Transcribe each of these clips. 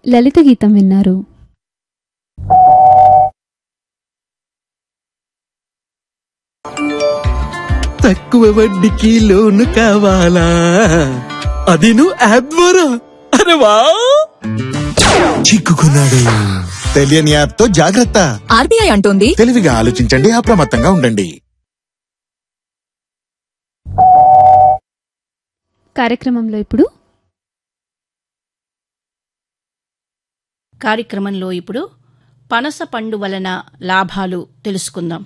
లలిత గీతం విన్నారు తక్కువ వడ్డీకి లోను కావాలా అది నువ్వు యాప్ ద్వారా అరే వా చిక్కుకున్నాడు తెలియని యాప్ తో జాగ్రత్త ఆర్బీఐ అంటోంది తెలివిగా ఆలోచించండి అప్రమత్తంగా ఉండండి కార్యక్రమంలో ఇప్పుడు కార్యక్రమంలో ఇప్పుడు పనస పండు వలన లాభాలు తెలుసుకుందాం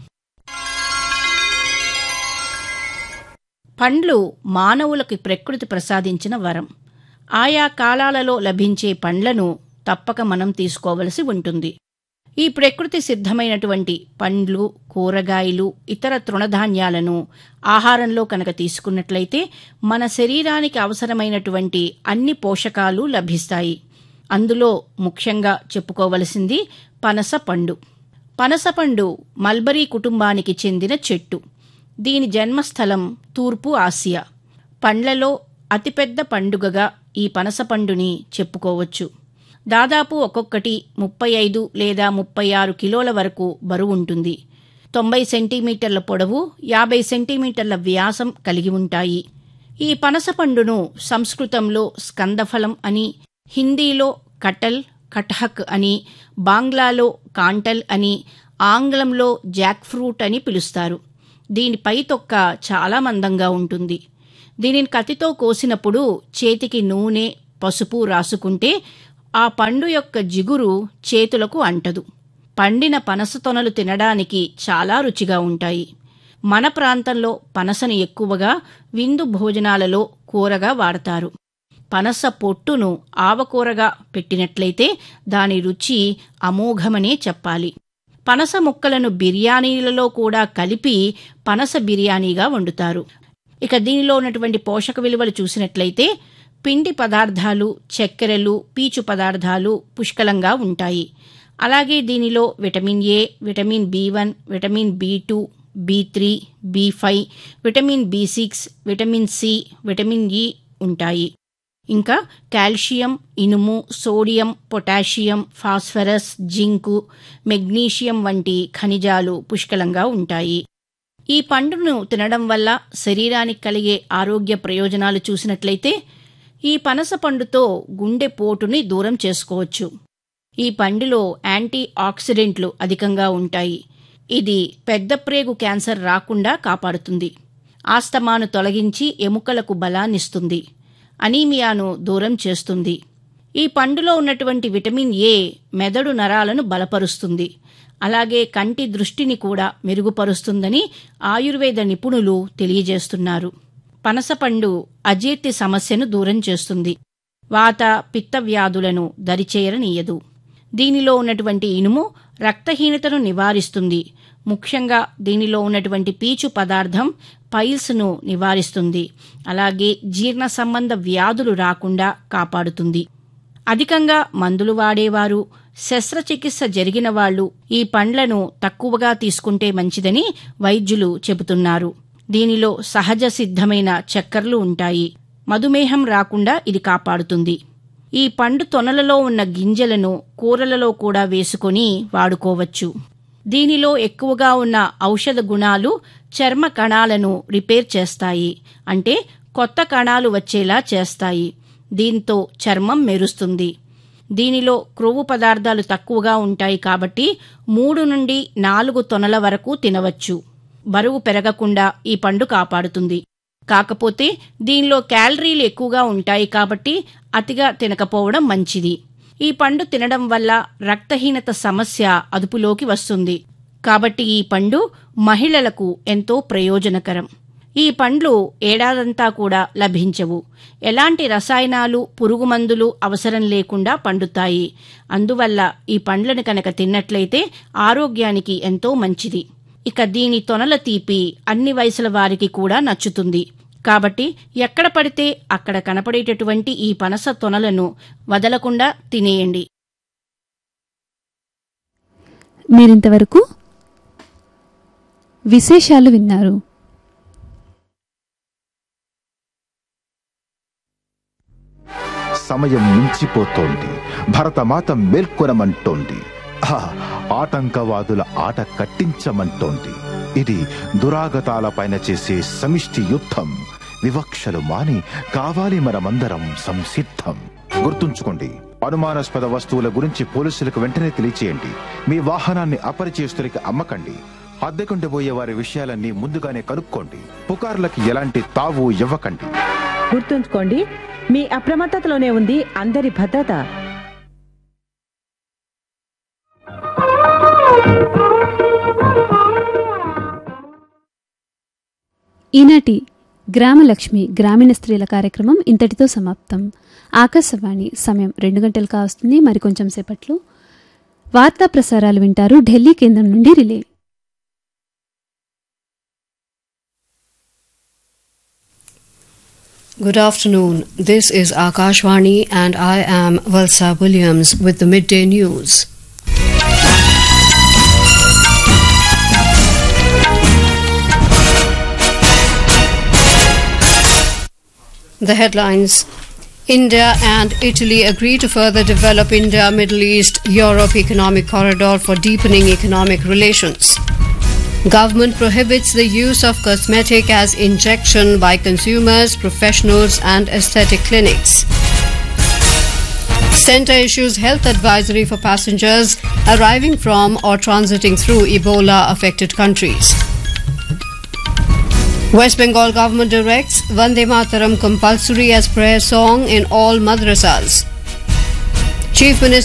పండ్లు మానవులకు ప్రకృతి ప్రసాదించిన వరం ఆయా కాలాలలో లభించే పండ్లను తప్పక మనం తీసుకోవలసి ఉంటుంది ఈ ప్రకృతి సిద్ధమైనటువంటి పండ్లు కూరగాయలు ఇతర తృణధాన్యాలను ఆహారంలో కనుక తీసుకున్నట్లయితే మన శరీరానికి అవసరమైనటువంటి అన్ని పోషకాలు లభిస్తాయి అందులో ముఖ్యంగా చెప్పుకోవలసింది పనస పండు పనస పండు మల్బరీ కుటుంబానికి చెందిన చెట్టు దీని జన్మస్థలం తూర్పు ఆసియా పండ్లలో అతిపెద్ద పండుగగా ఈ పనస పండుని చెప్పుకోవచ్చు దాదాపు ఒక్కొక్కటి ముప్పై ఐదు లేదా ముప్పై ఆరు కిలోల వరకు బరువు ఉంటుంది తొంభై సెంటీమీటర్ల పొడవు యాభై సెంటీమీటర్ల వ్యాసం కలిగి ఉంటాయి ఈ పనస పండును సంస్కృతంలో స్కందఫలం అని హిందీలో కటల్ కటహక్ అని బాంగ్లాలో కాంటల్ అని ఆంగ్లంలో జాక్ ఫ్రూట్ అని పిలుస్తారు దీని పై తొక్క చాలా మందంగా ఉంటుంది దీనిని కత్తితో కోసినప్పుడు చేతికి నూనె పసుపు రాసుకుంటే ఆ పండు యొక్క జిగురు చేతులకు అంటదు పండిన పనస తొనలు తినడానికి చాలా రుచిగా ఉంటాయి మన ప్రాంతంలో పనసను ఎక్కువగా విందు భోజనాలలో కూరగా వాడతారు పనస పొట్టును ఆవకూరగా పెట్టినట్లయితే దాని రుచి అమోఘమనే చెప్పాలి పనస ముక్కలను బిర్యానీలలో కూడా కలిపి పనస బిర్యానీగా వండుతారు ఇక దీనిలో ఉన్నటువంటి పోషక విలువలు చూసినట్లయితే పిండి పదార్థాలు చక్కెరలు పీచు పదార్థాలు పుష్కలంగా ఉంటాయి అలాగే దీనిలో vitamin A vitamin B one vitamin B two B three B five vitamin B six vitamin C vitamin E ఉంటాయి ఇంకా కాల్షియం ఇనుము sodium potassium phosphorus zinc magnesium వంటి ఖనిజాలు పుష్కలంగా ఉంటాయి ఈ పండును తినడం వల్ల శరీరానికి కలిగే ఆరోగ్య ప్రయోజనాలు చూసినట్లయితే ఈ పనస పండుతో గుండె పోటుని దూరం చేసుకోవచ్చు ఈ పండులో యాంటీ ఆక్సిడెంట్లు అధికంగా ఉంటాయి ఇది పెద్ద ప్రేగు క్యాన్సర్ రాకుండా కాపాడుతుంది ఆస్తమాను తొలగించి ఎముకలకు బలాన్నిస్తుంది అనీమియాను దూరం చేస్తుంది ఈ పండులో ఉన్నటువంటి విటమిన్ ఏ మెదడు నరాలను బలపరుస్తుంది అలాగే కంటి దృష్టిని కూడా మెరుగుపరుస్తుందని ఆయుర్వేద నిపుణులు తెలియజేస్తున్నారు పనసపండు అజీర్తి సమస్యను దూరం చేస్తుంది వాత పిత్త వ్యాధులను దరిచేయరనీయదు దీనిలో ఉన్నటువంటి ఇనుము రక్తహీనతను నివారిస్తుంది ముఖ్యంగా దీనిలో ఉన్నటువంటి పీచు పదార్థం పైల్స్ను నివారిస్తుంది అలాగే జీర్ణ సంబంధ వ్యాధులు రాకుండా కాపాడుతుంది అధికంగా మందులు వాడేవారు శస్త్రచికిత్స జరిగిన వాళ్ళు ఈ పండ్లను తక్కువగా తీసుకుంటే మంచిదని వైద్యులు చెబుతున్నారు దీనిలో సహజ సిద్ధమైన చక్కెరలు ఉంటాయి మధుమేహం రాకుండా ఇది కాపాడుతుంది ఈ పండు తొనలలో ఉన్న గింజలను కూరలలో కూడా వేసుకొని వాడుకోవచ్చు దీనిలో ఎక్కువగా ఉన్న ఔషధ గుణాలు చర్మ కణాలను రిపేర్ చేస్తాయి అంటే కొత్త కణాలు వచ్చేలా చేస్తాయి దీంతో చర్మం మెరుస్తుంది దీనిలో క్రొవ్వు పదార్థాలు తక్కువగా ఉంటాయి కాబట్టి మూడు నుండి నాలుగు తొనల వరకు తినవచ్చు బరువు పెరగకుండా ఈ పండు కాపాడుతుంది కాకపోతే దీనిలో క్యాలరీలు ఎక్కువగా ఉంటాయి కాబట్టి అతిగా తినకపోవడం మంచిది ఈ పండు తినడం వల్ల రక్తహీనత సమస్య అదుపులోకి వస్తుంది కాబట్టి ఈ పండు మహిళలకు ఎంతో ప్రయోజనకరం ఈ పండ్లు ఏడాదంతా కూడా లభించవు ఎలాంటి రసాయనాలు పురుగుమందులు అవసరం లేకుండా పండుతాయి అందువల్ల ఈ పండ్లను కనుక తిన్నట్లయితే ఆరోగ్యానికి ఎంతో మంచిది ఇక దీని తొనల తీపి అన్ని వయసుల వారికి కూడా నచ్చుతుంది కాబట్టి ఎక్కడ పడితే అక్కడ కనపడేటటువంటి ఈ పనస తొనలను వదలకుండా తినేయండి మీరింతవరకు విశేషాలు విన్నారు సమయం మించిపోతోంది భరతమాత మేల్కొనమంటోంది ఆ, ఆటంకవాదుల ఆట కట్టించమంటోంది ఇది దురాగతాల పైన చేసే సమిష్టి యుద్ధం వివక్షలు మాని కావాలి మనమందరం సంసిద్ధం గుర్తుంచుకోండి అనుమానాస్పద వస్తువుల గురించి పోలీసులకు వెంటనే తెలియచేయండి మీ వాహనాన్ని అపరిచేస్తులకి అమ్మకండి అద్దెకుండిపోయే వారి విషయాలన్నీ ముందుగానే కనుక్కోండి పుకార్లకి ఎలాంటి తావు ఇవ్వకండి గుర్తుంచుకోండి మీ అప్రమత్తతలోనే ఉంది అందరి భద్రత ఈనాటి గ్రామలక్ష్మి గ్రామీణ స్త్రీల కార్యక్రమం ఇంతటితో సమాప్తం ఆకాశవాణి సమయం రెండు గంటలు కావస్తుంది మరికొంచెం సేపట్లో వార్తా ప్రసారాలు వింటారు ఢిల్లీ కేంద్రం నుండి relay Good afternoon. This is Akashvani and I am Valsa Williams with the midday news. The headlines India and Italy agree to further develop India Middle East Europe economic corridor for deepening economic relations. Government prohibits the use of cosmetic as injection by consumers, professionals, and aesthetic clinics. Centre issues health advisory for passengers arriving from or transiting through Ebola affected countries. West Bengal government directs Vande Mataram compulsory as prayer song in all madrasas. Chief Minister